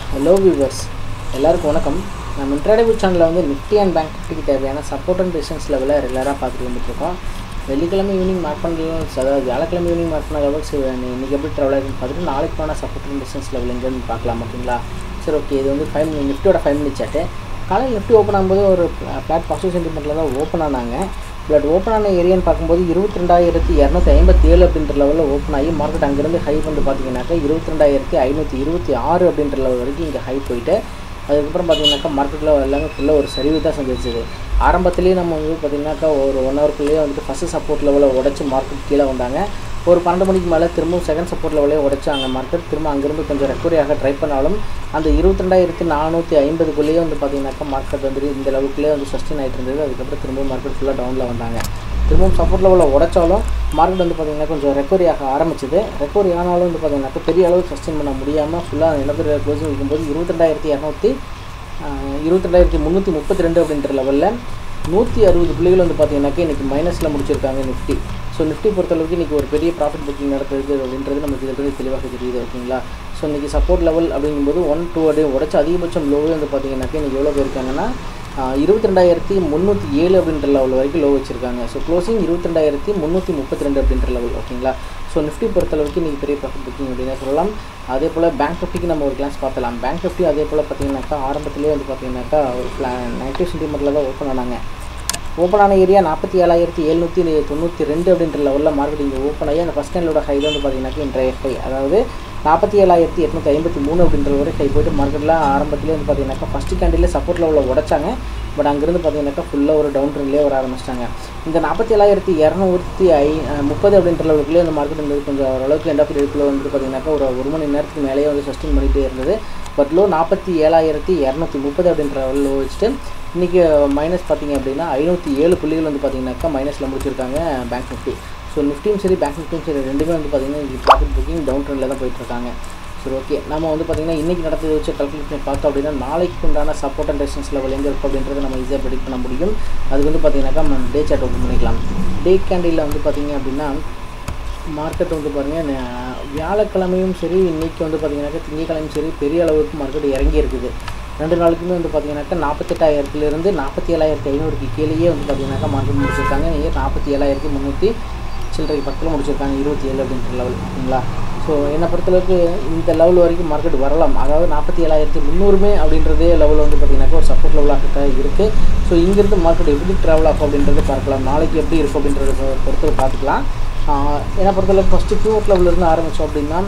hello viewers எல்லாருக்கும் வணக்கம் நம்ம இன்ட்ராடேபிள் சேனலில் வந்து நிஃப்டி அண்ட் பேங்க் நிஃப்டிக்கு தேவையான சப்போர்ட் அண்ட் ரெசிஸ்டன்ஸ் லெவலில் ரெகுலராக பார்த்துட்டு வந்துட்டுருக்கோம் வெள்ளிக்கிழமை ஈவினிங் மார்க் பண்ணலாம் அதாவது வியாழக்கிழமை ஈவினிங் மார்க் பண்ண லெவல்ஸ் இன்றைக்கி எப்படி ட்ராவல் ஆகுதுன்னு பார்த்துட்டு நாளைக்கு போனால் சப்போர்ட் அண்ட் ரெசிஸ்டன்ஸ் லெவல் எங்கேருந்து பார்க்கலாம் ஓகேங்களா சரி ஓகே இது வந்து ஃபைவ் மினிட் நிஃப்டியோட ஃபைவ் மினிட் சாட்டு காலையில் நிஃப்டி ஓப்பன் ஆகும்போது ஒரு ஃப்ளாட் பாசிட்டிவ் சென்டிமெண்ட்டில் தான் ஓப்பன் ஆனாங்க பட் ஓப்பன் ஆன ஏரியான்னு பார்க்கும்போது இருபத்தி ரெண்டாயிரத்தி இரநூத்தி ஐம்பத்தி ஏழு அப்படின்ற லெவலில் ஓப்பன் ஆகி மார்க்கெட் அங்கேருந்து ஹை வந்து பார்த்தீங்கன்னாக்கா இருபத்தி ரெண்டாயிரத்தி ஐநூற்றி இருபத்தி ஆறு அப்படின்ற லெவல் வரைக்கும் இங்கே ஹை போயிட்டு அதுக்கப்புறம் பார்த்தீங்கன்னாக்கா மார்க்கெட்டில் எல்லாமே ஃபுல்லாக ஒரு சரிவு தான் சந்திச்சது ஆரம்பத்துலேயே நம்ம வந்து பார்த்தீங்கன்னாக்கா ஒரு ஒன் ஹவருக்குள்ளேயே வந்துட்டு ஃபஸ்ட்டு சப்போர்ட் லெவலில் உடச்சி மார்க்கெட் கீழே வந்தாங்க ஒரு பன்னெண்டு மணிக்கு மேலே திரும்பவும் செகண்ட் சப்போர்ட் லெவலே உடச்சாங்க மார்க்கெட் திரும்ப அங்கேருந்து கொஞ்சம் ரெக்கவரி ஆக ட்ரை பண்ணாலும் அந்த இருபத்தி ரெண்டாயிரத்தி நானூற்றி ஐம்பதுக்குள்ளேயே வந்து பார்த்தீங்கன்னாக்கா மார்க்கெட் வந்துட்டு இந்த லெவலுக்குள்ளே வந்து சஸ்டெயின் ஆகிட்டு இருந்தது அதுக்கப்புறம் திரும்பவும் மார்க்கெட் ஃபுல்லாக டவுனில் வந்தாங்க திரும்பவும் சப்போர்ட் லெவலில் உடைச்சாலும் மார்க்கெட் வந்து பார்த்திங்கன்னா கொஞ்சம் ரெக்கவரி ஆக ஆரம்பிச்சது ரெக்கவரி ஆனாலும் வந்து பார்த்திங்கனாக்கா பெரிய அளவு சஸ்டெயின் பண்ண முடியாமல் ஃபுல்லாக நிலப்பரி க்ளோசிங் வைக்கும்போது இருபத்தி ரெண்டாயிரத்தி இரநூத்தி இருபத்தி ரெண்டாயிரத்தி முந்நூற்றி முப்பத்தி ரெண்டு அப்படின்ற லெவலில் நூற்றி அறுபது புள்ளிகள் வந்து பார்த்தீங்கன்னாக்கா இன்றைக்கி மைனஸில் முடிச்சிருக்காங்க நிஃப்டி ஸோ நிஃப்டி பொறுத்தளவுக்கு இன்றைக்கி ஒரு பெரிய ப்ராஃபிட் புக்கிங் நடக்குது அப்படின்றது நமக்கு இதில் தெளிவாக தெரியுது ஓகேங்களா ஸோ இன்றைக்கி சப்போர்ட் லெவல் அப்படிங்கும்போது ஒன் டூ அடி உடச்சி அதிகபட்சம் லோவே வந்து பார்த்தீங்கன்னாக்கா இன்றைக்கி எவ்வளோ போயிருக்காங்கன்னா இருபத்தி ரெண்டாயிரத்தி முந்நூற்றி ஏழு அப்படின்ற லெவல் வரைக்கும் லோ வச்சுருக்காங்க ஸோ க்ளோசிங் இருபத்தி ரெண்டாயிரத்தி முந்நூற்றி முப்பத்தி ரெண்டு அப்படின்ற லெவல் ஓகேங்களா ஸோ நிஃப்டி பொறுத்தளவுக்கு இன்றைக்கி பெரிய ப்ராஃபிட் புக்கிங் அப்படின்னு சொல்லலாம் அதே போல் பேங்க் நிஃப்டிக்கு நம்ம ஒரு கிளாஸ் பார்த்தலாம் பேங்க் நிஃப்டி அதே போல் பார்த்தீங்கன்னாக்கா ஆரம்பத்திலே வந்து பார்த்தீங்கன்னாக்கா ஒரு பிளா நெகட்டிவ் சென்டிமெண்ட்டில் தான் ஓப்பன் ஆனாங்க ஓப்பன் ஆன ஏரியா நாற்பத்தி ஏழாயிரத்தி எழுநூற்றி தொண்ணூற்றி ரெண்டு அப்படின்ற லெவலில் மார்க்கெட் இங்கே ஓப்பன் ஆகி அந்த ஃபஸ்ட் ஸ்டாண்டோட ஹை வந்து பார்த்தீங்கன்னாக்கா இன்றைய ஹை அதாவது நாற்பத்தி ஏழாயிரத்தி எட்நூற்றி ஐம்பத்தி மூணு அப்படின்ற வரை ஹை போய்ட்டு மார்க்கெட்டில் ஆரம்பத்திலே வந்து பார்த்தீங்கன்னாக்கா ஃபஸ்ட்டு கேண்டில் சப்போர்ட் லெவலில் உடச்சாங்க பட் அங்கேருந்து பார்த்தீங்கன்னாக்கா ஃபுல்லாக ஒரு டவுன் ட்ரெண்ட்லேயே வர ஆரம்பிச்சிட்டாங்க இந்த நாற்பத்தி ஏழாயிரத்தி இரநூத்தி ஐ முப்பது அப்படின்ற லெவலுக்குள்ளே இந்த மார்க்கெட் இருந்தது கொஞ்சம் ஓரளவுக்கு எண்ட் ஆஃப் ரேட்டில் வந்து பார்த்தீங்கன்னாக்கா ஒரு ஒரு மணி நேரத்துக்கு மேலேயே வந்து சஸ்டெயின் பண்ணிகிட்டே இருந்தது பட் லோ நாற்பத்தி ஏழாயிரத்தி இரநூத்தி முப்பது அப்படின்ற லெவலில் வச்சுட்டு இன்றைக்கி மைனஸ் பார்த்திங்க அப்படின்னா ஐநூற்றி ஏழு புள்ளிகள் வந்து பார்த்திங்கனாக்கா மைனஸில் முடிச்சிருக்காங்க பேங்க் நிஃப்டி ஸோ நிஃப்டியும் சரி பேங்க் நிஃப்டியும் சரி ரெண்டுமே வந்து பார்த்திங்கன்னா இன்றைக்கி ப்ராஃபிட் புக்கிங் டவுன் ட்ரெண்டில் தான் போயிட்டுருக்காங்க சரி ஓகே நம்ம வந்து பார்த்திங்கன்னா இன்றைக்கி நடந்ததை வச்சு கல்குலேட் பண்ணி பார்த்தோம் அப்படின்னா நாளைக்கு உண்டான சப்போர்ட் அண்ட் ரெசிஸ்டன்ஸ் லெவல் எங்கே இருக்கும் அப்படின்றத நம்ம ஈஸியாக ப்ரெடிக்ட் பண்ண முடியும் அதுக்கு வந்து பார்த்திங்கனாக்கா நம்ம டே சார்ட் ஓப்பன் பண்ணிக்கலாம் டே கேண்டில் வந்து பார்த்திங்க அப்படின்னா மார்க்கெட் வந்து பாருங்கள் வியாழக்கிழமையும் சரி இன்றைக்கி வந்து பார்த்திங்கனாக்கா திங்கக்கிழமையும் சரி பெரிய அளவுக்கு மார்க்கெட் இறங்கி இருக்குது ரெண்டு நாளுக்குமே வந்து பார்த்திங்கனாக்கா நாற்பத்தெட்டாயிரத்துலேருந்து நாற்பத்தி ஏழாயிரத்தி ஐநூறுக்கு கீழேயே வந்து பார்த்திங்கனாக்கா மார்க்கெட் முடிச்சிருக்காங்க இங்கே நாற்பத்தி ஏழாயிரத்தி முந்நூற்றி சில்லறை பக்கத்தில் முடிச்சிருக்காங்க இருபத்தி ஏழு அப்படின்ற லெவல் ஓகேங்களா ஸோ என்னை பொறுத்தளவுக்கு இந்த லெவல் வரைக்கும் மார்க்கெட் வரலாம் அதாவது நாற்பத்தி ஏழாயிரத்தி முந்நூறுமே அப்படின்றதே லெவல் வந்து பார்த்திங்கனாக்கா ஒரு சப்போர்ட் லெவலாக இருக்குது ஸோ இங்கேருந்து மார்க்கெட் எப்படி ட்ராவல் ஆகும் அப்படின்றது பார்க்கலாம் நாளைக்கு எப்படி இருக்கும் அப்படின்றத பொறுத்து பார்த்துக்கலாம் என்னை பொறுத்தளவுக்கு ஃபஸ்ட்டு பியூர் லெவலிருந்து ஆரம்பித்தோம் அப்படின்னா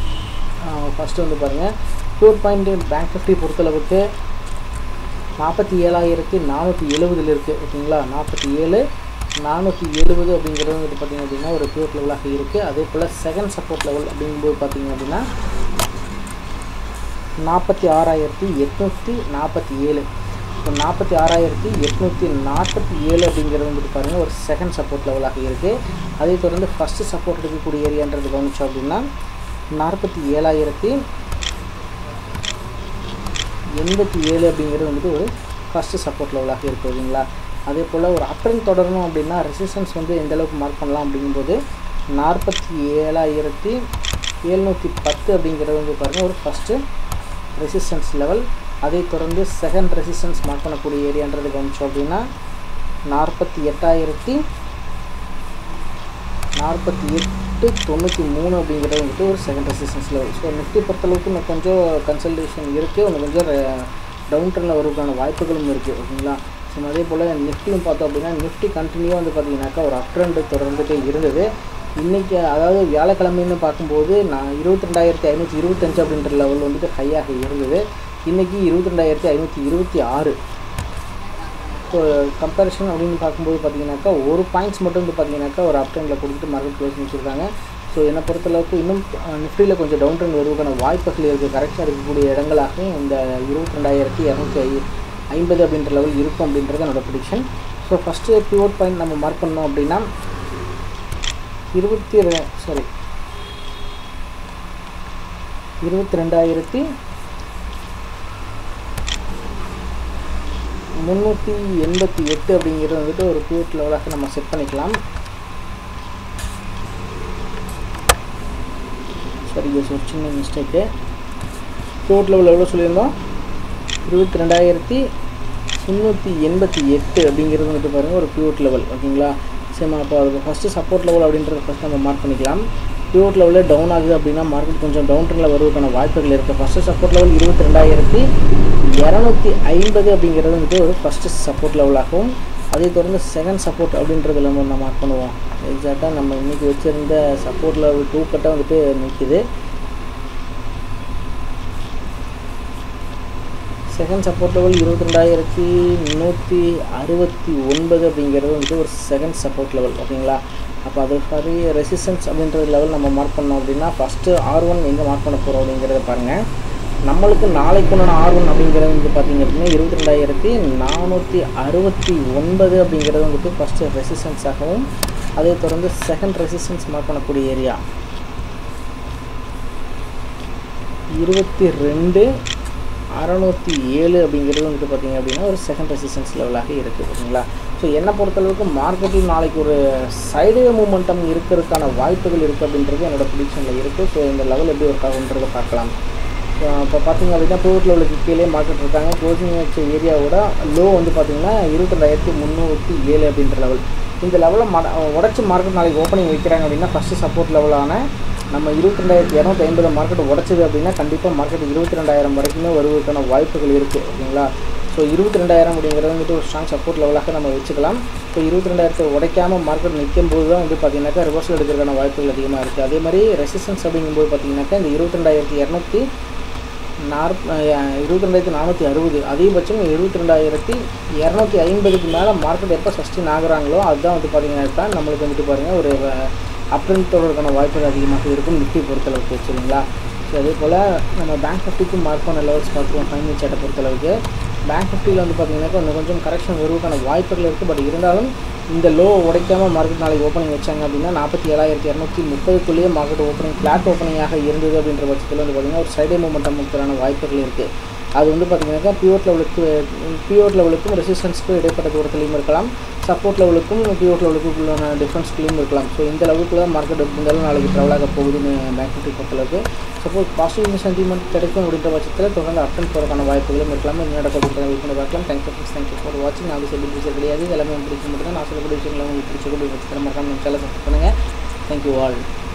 ஃபஸ்ட்டு வந்து பாருங்கள் பியூர் பாயிண்ட் பேங்க் நிஃப்டி பொறுத்தளவுக்கு நாற்பத்தி ஏழாயிரத்தி நானூற்றி எழுபதில் இருக்குது ஓகேங்களா நாற்பத்தி ஏழு நானூற்றி எழுபது அப்படிங்கிறது வந்துட்டு பார்த்திங்க அப்படின்னா ஒரு பியூர் லெவலாக இருக்குது அதே போல் செகண்ட் சப்போர்ட் லெவல் அப்படிங்கும்போது பார்த்திங்க அப்படின்னா நாற்பத்தி ஆறாயிரத்தி எட்நூற்றி நாற்பத்தி ஏழு இப்போ நாற்பத்தி ஆறாயிரத்தி எட்நூற்றி நாற்பத்தி ஏழு அப்படிங்கிறது வந்துட்டு பாருங்கள் ஒரு செகண்ட் சப்போர்ட் லெவலாக இருக்குது அதே தொடர்ந்து ஃபஸ்ட்டு சப்போர்ட் இருக்கக்கூடிய ஏரியான்றது கவனிச்சோம் அப்படின்னா நாற்பத்தி ஏழாயிரத்தி எண்பத்தி ஏழு அப்படிங்கிறது வந்துட்டு ஒரு ஃபஸ்ட்டு சப்போர்ட் லெவலாக இருக்குது ஓகேங்களா அதே போல் ஒரு அப்ட்ரெண்ட் தொடரணும் அப்படின்னா ரெசிஸ்டன்ஸ் வந்து எந்த அளவுக்கு மார்க் பண்ணலாம் அப்படிங்கும்போது நாற்பத்தி ஏழாயிரத்தி எழுநூற்றி பத்து அப்படிங்கிறது வந்து பாருங்கள் ஒரு ஃபஸ்ட்டு ரெசிஸ்டன்ஸ் லெவல் அதை தொடர்ந்து செகண்ட் ரெசிஸ்டன்ஸ் மார்க் பண்ணக்கூடிய ஏரியான்றது கவனிச்சோம் அப்படின்னா நாற்பத்தி எட்டாயிரத்தி நாற்பத்தி எட்டு தொண்ணூற்றி மூணு அப்படிங்கிறது வந்துட்டு ஒரு second resistance level so Nifty பொறுத்தளவுக்கு இன்னும் கொஞ்சம் கன்சல்டேஷன் இருக்குது இன்னும் கொஞ்சம் டவுன் ட்ரெண்டில் வருவதற்கான வாய்ப்புகளும் இருக்குது ஓகேங்களா ஸோ அதே போல் நிஃப்டியும் பார்த்தோம் அப்படின்னா நிஃப்டி கண்டினியூவாக வந்து பார்த்திங்கனாக்கா ஒரு அப் ட்ரெண்டு தொடர்ந்துட்டே இருந்தது இன்றைக்கி அதாவது வியாழக்கிழமைன்னு பார்க்கும்போது நான் இருபத்தி ரெண்டாயிரத்தி ஐநூற்றி இருபத்தஞ்சு அப்படின்ற லெவல் வந்துட்டு ஹையாக இருந்தது இன்றைக்கி இருபத்தி ரெண்டாயிரத்தி ஐநூற்றி இருபத்தி ஆறு இப்போ கம்பேரிஷன் அப்படின்னு பார்க்கும்போது பார்த்தீங்கன்னாக்கா ஒரு பாயிண்ட்ஸ் மட்டும் வந்து பார்த்தீங்கன்னாக்கா ஒரு அப் ட்ரெண்டில் கொடுத்துட்டு மார்க்கெட் க்ளோஸ் வச்சுருக்காங்க ஸோ என்னை பொறுத்தளவுக்கு இன்னும் நிஃப்டியில் கொஞ்சம் டவுன் ட்ரெண்ட் வருவதற்கான வாய்ப்புகள் இருக்குது கரெக்டாக இருக்கக்கூடிய இடங்களாக இந்த இருபத்தி ரெண்டாயிரத்தி இரநூத்தி ஐ ஐம்பது அப்படின்ற லெவல் இருக்கும் அப்படின்றது என்னோட prediction so first pure point நம்ம மார்க் பண்ணோம் அப்படின்னா இருபத்தி ரெ சாரி இருபத்தி ரெண்டாயிரத்தி முந்நூற்றி எண்பத்தி எட்டு அப்படிங்கிறது வந்துட்டு ஒரு பியூர் லெவலாக நம்ம செட் பண்ணிக்கலாம் சரி எஸ் ஒரு சின்ன மிஸ்டேக்கு பியூட் லெவல் எவ்வளோ சொல்லியிருந்தோம் இருபத்தி ரெண்டாயிரத்தி முந்நூற்றி எண்பத்தி எட்டு அப்படிங்கிறது வந்துட்டு பாருங்கள் ஒரு பியூட் லெவல் ஓகேங்களா சரிம்மா அப்போ அதுக்கு ஃபஸ்ட்டு சப்போர்ட் லெவல் அப்படின்றத ஃபஸ்ட் நம்ம மார்க் பண்ணிக்கலாம் பியூட் லெவலில் டவுன் ஆகுது அப்படின்னா மார்க்கெட் கொஞ்சம் டவுன் ட்ரெண்டில் வருவதற்கான வாய்ப்புகள் இருக்குது ஃபஸ்ட்டு சப்போர்ட் லெவல் இருபத்தி ரெண்டாயிரத்தி இரநூத்தி ஐம்பது அப்படிங்கிறது வந்துட்டு ஒரு ஃபஸ்ட்டு சப்போர்ட் லெவலாகவும் அதை தொடர்ந்து செகண்ட் சப்போர்ட் அப்படின்றதுல நம்ம நம்ம மார்க் பண்ணுவோம் எக்ஸாக்டாக நம்ம இன்றைக்கி வச்சுருந்த சப்போர்ட் லெவல் டூ கட்டாக வந்துட்டு நிற்கிது செகண்ட் சப்போர்ட் லெவல் இருபத்தி ரெண்டாயிரத்தி நூற்றி அறுபத்தி ஒன்பது அப்படிங்கிறது வந்துட்டு ஒரு செகண்ட் சப்போர்ட் லெவல் ஓகேங்களா அப்போ அது மாதிரி ரெசிஸ்டன்ஸ் அப்படின்ற லெவல் நம்ம மார்க் பண்ணோம் அப்படின்னா ஃபஸ்ட்டு ஆர் ஒன் எங்கே மார்க் பண்ண போகிறோம் அப்படிங்கிறத பாருங்கள் நம்மளுக்கு நாளைக்கு உண்டான ஆர் ஒன் அப்படிங்கிறது வந்து பார்த்திங்க அப்படின்னா இருபத்தி ரெண்டாயிரத்தி நானூற்றி அறுபத்தி ஒன்பது அப்படிங்கிறது வந்துட்டு ஃபஸ்ட்டு ரெசிஸ்டன்ஸாகவும் அதை தொடர்ந்து செகண்ட் ரெசிஸ்டன்ஸ் மார்க் பண்ணக்கூடிய ஏரியா இருபத்தி ரெண்டு அறநூற்றி ஏழு அப்படிங்கிறது வந்துட்டு பார்த்திங்க அப்படின்னா ஒரு செகண்ட் ரெசிஸ்டன்ஸ் லெவலாக இருக்குது ஓகேங்களா ஸோ என்னை பொறுத்தளவுக்கு மார்க்கெட்டில் நாளைக்கு ஒரு சைடு மூமெண்டம் இருக்கிறதுக்கான வாய்ப்புகள் இருக்குது அப்படின்றது என்னோடய ப்ரிடிக்ஷனில் இருக்குது ஸோ இந்த லெவல் எப்படி ஒர்க் ஆகுன்றதை பார்க்கலாம் இப்போ பார்த்தீங்க அப்படின்னா டூட் லெவலுக்கு கீழே மார்க்கெட் இருக்காங்க க்ளோசிங் வச்ச ஏரியாவோட லோ வந்து பார்த்திங்கன்னா இருபத்தி ரெண்டாயிரத்தி முந்நூற்றி ஏழு அப்படின்ற லெவல் இந்த லெவலில் மட உடச்சி மார்க்கெட் நாளைக்கு ஓப்பனிங் வைக்கிறாங்க அப்படின்னா ஃபஸ்ட்டு சப்போர்ட் லெவலான நம்ம இருபத்தி ரெண்டாயிரத்தி இரநூத்தி ஐம்பது மார்க்கெட் உடச்சிது அப்படின்னா கண்டிப்பாக மார்க்கெட் இருபத்தி ரெண்டாயிரம் வரைக்குமே வருவதற்கான வாய்ப்புகள் இருக்குது ஓகேங்களா ஸோ இருபத்தி ரெண்டாயிரம் அப்படிங்கிறது வந்துட்டு ஒரு ஸ்ட்ராங் சப்போர்ட் லெவலாக நம்ம வச்சுக்கலாம் ஸோ இருபத்தி ரெண்டாயிரத்தை உடைக்காமல் மார்க்கெட் நிற்கும் போது தான் வந்து பார்த்தீங்கன்னாக்கா ரிவர்சல் எடுக்கிறதுக்கான வாய்ப்புகள் அதிகமாக இருக்குது அதே மாதிரி ரெசிஸ்டன்ஸ் அப்படிங்கும்போது பார்த்தீங்கன்னாக்கா இந்த இருபத்தி ரெண்டாயிரத்தி இரநூத்தி நாற்ப இருபத்தி ரெண்டாயிரத்தி நானூற்றி அறுபது அதிகபட்சம் இருபத்தி ரெண்டாயிரத்தி இரநூத்தி ஐம்பதுக்கு மேலே மார்க்கெட் எப்போ சஸ்டின் ஆகுறாங்களோ அதுதான் வந்து பார்த்தீங்கன்னாக்கா நம்மளுக்கு வந்துட்டு பாருங்கள் ஒரு அப்ரண்ட் தொடர்பான வாய்ப்புகள் அதிகமாக இருக்கும் நிஃப்டி பொறுத்தளவுக்கு சரிங்களா ஸோ அதே போல் நம்ம பேங்க் நிஃப்டிக்கும் மார்க் பண்ண லெவல்ஸ் பார்க்குறோம் ஃபைவ் மினிட் சேட்டை பொறுத்தளவுக்கு பேங்க் நிஃப்டியில் வந்து பார்த்தீங்கன்னாக்கா இன்னும் கொஞ்சம் கரெக்ஷன் வருவதற்கான வாய்ப்புகள் இருக்குது பட் இருந்தாலும் இந்த லோ உடைக்காமல் மார்க்கெட் நாளைக்கு ஓப்பனிங் வச்சாங்க அப்படின்னா நாற்பத்தி ஏழாயிரத்தி இரநூத்தி முப்பதுக்குள்ளேயே மார்க்கெட் ஓப்பனிங் ஃப்ளாட் ஓப்பனிங்காக இருந்தது அப்படின்ற பட்சத்தில் வந்து பார்த்திங்கன்னா ஒரு சைடே மூமெண்டம் இருக்கிறான வாய்ப்புகள் இருக்குது அது வந்து பார்த்திங்கனாக்கா பியூர் லெவலுக்கு பியூர் லெவலுக்கும் ரெசிஸ்டன்ஸுக்கும் இடைப்பட்ட தூரத்துலையும் இருக்கலாம் சப்போர்ட் லெவலுக்கும் பியூர் லெவலுக்கும் உள்ளான டிஃப்ரென்ஸ்குள்ளேயும் இருக்கலாம் ஸோ இந்த லெவலுக்கு தான் மார்க்கெட் இருந்தாலும் நாளைக்கு ட்ராவல் ஆக போகுதுன்னு பேங்க் நிஃப்டி பொறுத்தளவுக்கு சப்போஸ் பாசிட்டிவ் சென்டிமெண்ட் கிடைக்கும் அப்படின்ற பட்சத்தில் தொடர்ந்து அட்டன் போகிறதுக்கான வாய்ப்புகளும் இருக்கலாம் என்ன நடக்க வெயிட் பண்ணி பார்க்கலாம் தேங்க்யூ ஃப்ரெண்ட்ஸ் தேங்க்யூ ஃபார் வாட்சிங் நான் சொல்லி பிடிச்சது கிடையாது எல்லாமே பிடிச்ச மட்டும் தான் நான் சொல்லக்கூடிய விஷயங்களை உங்களுக்கு பிடிச்சக்கூடிய பட்சத்தில் மறக்காம நம்ம சேனல் சப்ஸ்கிரைப் பண்ணுங்கள் தேங்க்யூ ஆல்